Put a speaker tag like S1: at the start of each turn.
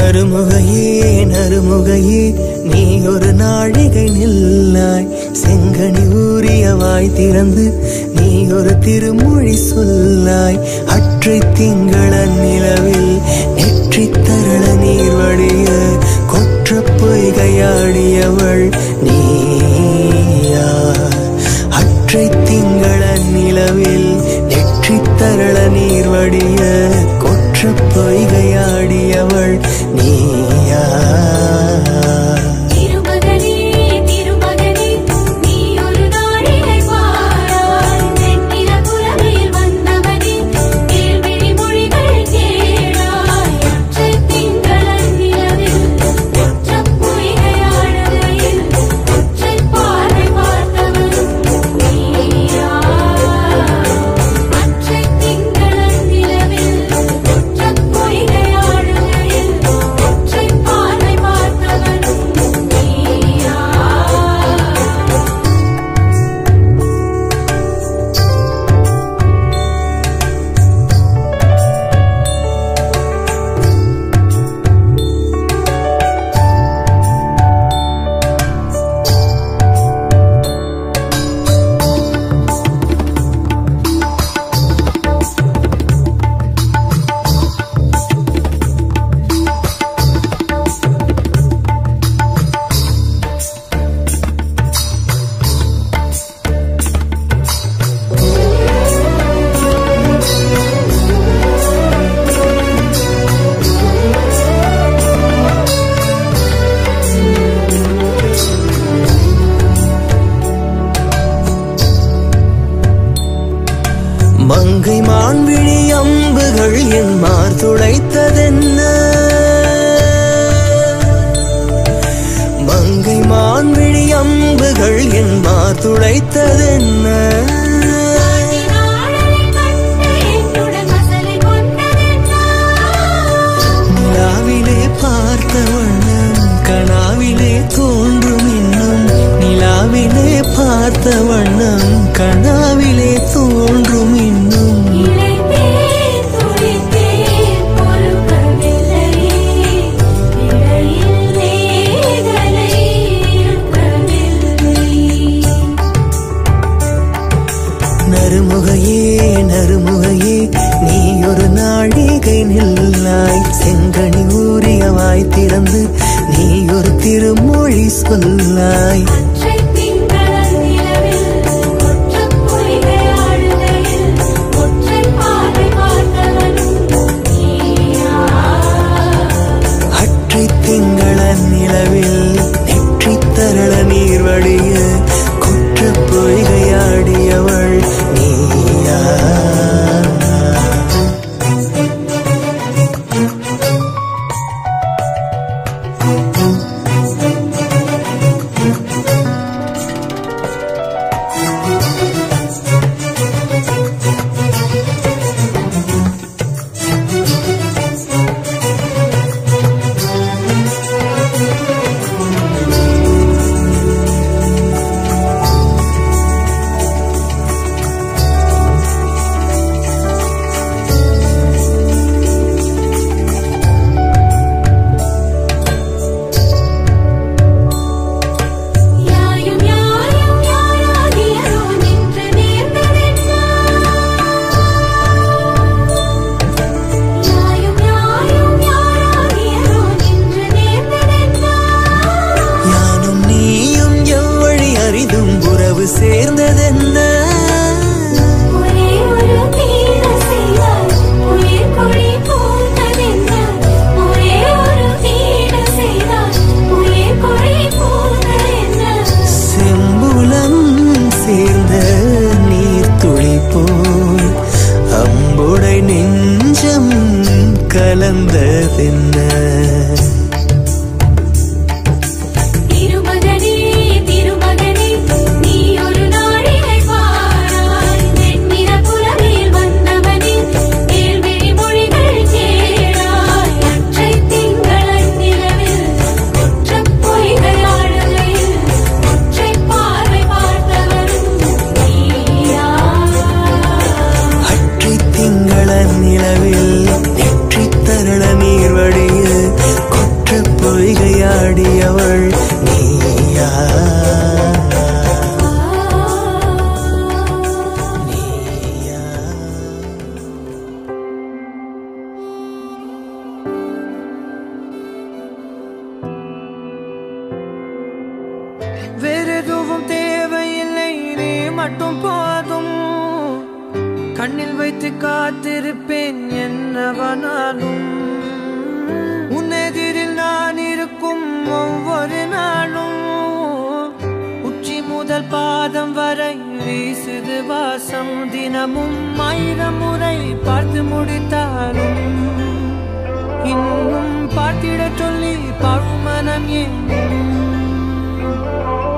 S1: நறுமுகையே நறுமுகையே நீ ஒரு நாழிகை நில்லாய் செங்கனி ஊறிய வாய் திறந்து நீ ஒரு திருமொழி சொல்லாய் அற்றை திங்கள நிலவில் நெற்றி தரள நீர் வடிய கொற்ற பொய்கையாடியவள் நீயா அற்றை திங்கள நிலவில் நெற்றி தரள நீர் வடிய கொற்ற பொய்கையாடியவள் நீயா
S2: திருமகனே திருமகனே நீ ஒரு நாழிகை பாராய் வெண்ணிற புலமையில் வந்தவனே கேள்விழி மொழிகள் கேளாய் ஒற்றை திங்களன் நிலவில் ஒற்றப் பொய்கையாடுகையில் ஒற்றை பார்வை பார்த்தவன் நீயா அற்றை திங்களன் நிலவில் ஒற்றப் பொய்கையாடுகையில் ஒற்றை பார்வை பார்த்தவன் நீயா
S1: மங்கை மான்விழி அம்புகள் என் மார் துளைத்ததென்ன மங்கை மான்விழி அம்புகள் என் மார் துளைத்ததென்ன
S2: நாளை கண்டு என்னுடன் மசலை கொண்டதென்னா
S1: நிலாவிலே பார்த்த வண்ணம் கனாவிலே தோன்றும் இன்னும் நிலாவிலே பார்த்த வண்ணம் கனாவிலே தோன்றும் இன்னும்
S2: இளைத்தேன் துளித்தேன் பொறுக்கவில்லை இடையில் நேதலை இருக்கவில்லை
S1: நறுமுகையே நறுமுகையே நீ ஒரு நாழிகை நில்லாய் செங்கனி ஊறிய வாய் திறந்து நீ ஒரு திருமொழி சொல்லாய்
S2: அற்றை திங்களன் நிலவில் ஒற்றப் பொய்கையாடுகையில் ஒற்றை பார்வை பார்த்தவன் நீயா
S1: அற்றை திங்கள நிலவில் நெற்றி தரள நீர் வடிய குற்ற பொய்கையாடியவள் நீயா
S2: யாயும் யாயும் யாராகியரோ நின்று நேர்ந்ததென்னா யாயும் யாயும் யாராகியரோ நின்று நேர்ந்ததென்னா
S1: யானும் நீயும் எவ்வழி அரிதும் உறவு சேர்ந்ததென்ன
S2: ஒரே ஒரு தீர செய்தால் உயிர் கொடி போனதென்ன ஒரே ஒரு தீர செய்தால் உயிர் கொடி போனதென்ன
S1: செம்புலம் சேர்ந்த நீர் துளி போல் அம்புடை நெஞ்சம் கலந்ததென்ன
S2: திருமகனே திருமகனே நீ ஒரு நாழிகை பாராய் வெண்ணிற புலமையில் வந்தவனே கேள்விழி மொழிகள் கேளாய் அற்றை திங்களன் நிலவில் ஒற்றப் பொய்கையாடுகையில் ஒற்றை பார்வை பார்த்தவன் நீயா
S1: அற்றி திங்கள நிலவில் நெற்றி தரள நீர் வடிய
S3: போதும் போதும் கண்ணில் வைத்து காத்திருப்பேன் என்னவனாலும் உன்னெதிரில் நான் இருக்கும் ஒவ்வொரு நாளும் உச்சி முதல் பாதம் வரை வீசுது வாசம் தினமும் ஆயிரம் முறை பார்த்து முடித்தாலும் இன்னும் பார்த்திட சொல்லி பழுமனம் ஏன்